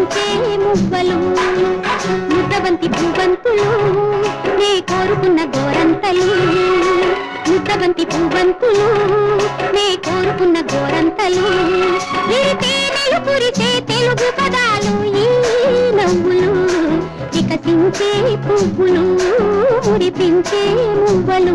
వికసించే మువ్వలు ముద్దబంతి పువ్వంతులు నే కోరుకున్న గోరంతలు ముద్దబంతి పువ్వంతులు నే కోరుకున్న గోరంతలు విరితేనెలు కురిసే తెలుగు పదాలు ఈ నవ్వులు వికసించే పువ్వులు మురిపించే మువ్వలు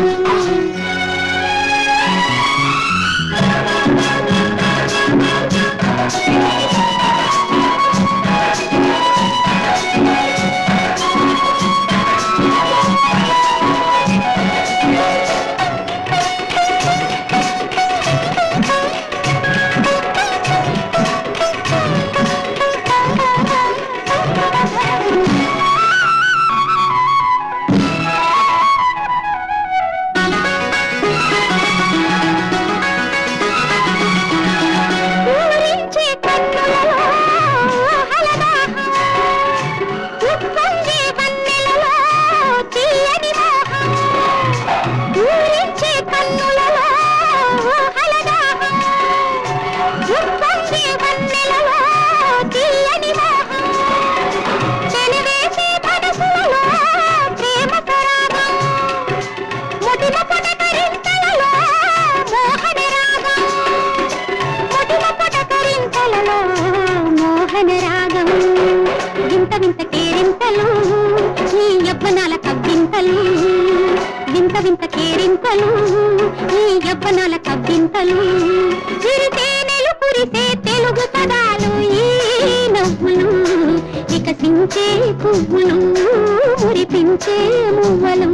ఊరించే కన్నులలో హలదాహం, ఉప్పొంగే వన్నెలలో తీయని మోహం. ఊరించే కన్నులలో హలదాహం, ఉప్పొంగే వన్నెలలో తీయని మోహం. చెలివేసే మనసులలో ప్రేమ పరాగం, ముదిమ పుటకరింతలలో మోహన రాగం మొటిమ పుటకరింతలలో మోహన రాగం వింత వింత కేరింతలు ఈ యవ్వనాల కవ్వింతలు వింత వింత కేరింతలు ఈ యవ్వనాల కవ్వింతలు విరితేనెలు కురిసే తెలుగు పదాలు ఈ నవ్వులు వికసించే పువ్వులు మురిపించే మువ్వలు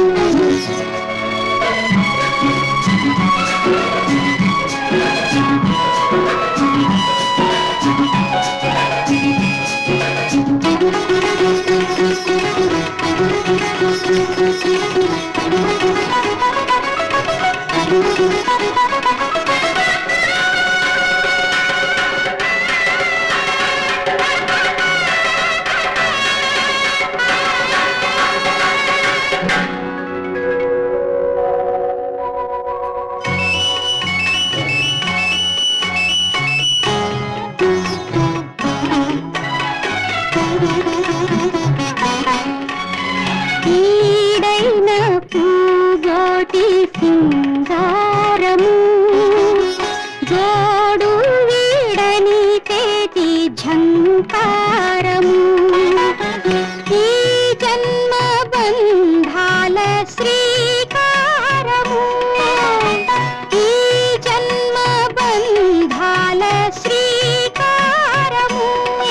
ఈడైన పూగోటి సింగారము జోడు వీడని తేటి ఝంకారము ఈ జన్మ బంధాల శ్రీకారము ఈ జన్మ బంధాల శ్రీకారము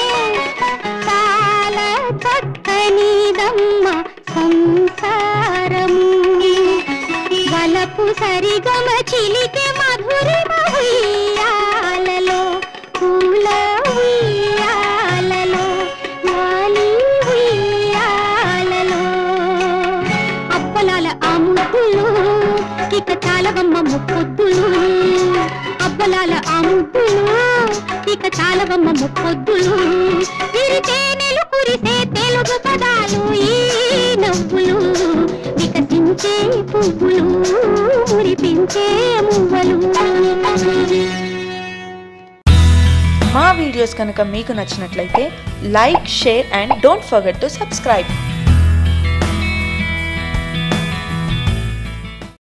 చాలా చక్కనిదమ్మ సంసారము వలపు సరిగమ చిలికే మధురిమ ఉయ్యాలలో పూల ఉయ్యాలలో లాలి ఉయ్యాలలో అప్పలాల ఆ ముద్దులు ఇక చాలవమ్మ ముప్పొద్దులు అప్పలాల ఆ ముద్దులు ఇక చాలవమ్మ ముప్పొద్దులు విరితేనెలు కురిసే తెలుగు పదాలు ఈ నవ్వులు వికసించే పువ్వులు మురిపించే మువ్వలు మా వీడియోస్ కనుక మీకు నచ్చినట్లయితే like share and don't forget to subscribe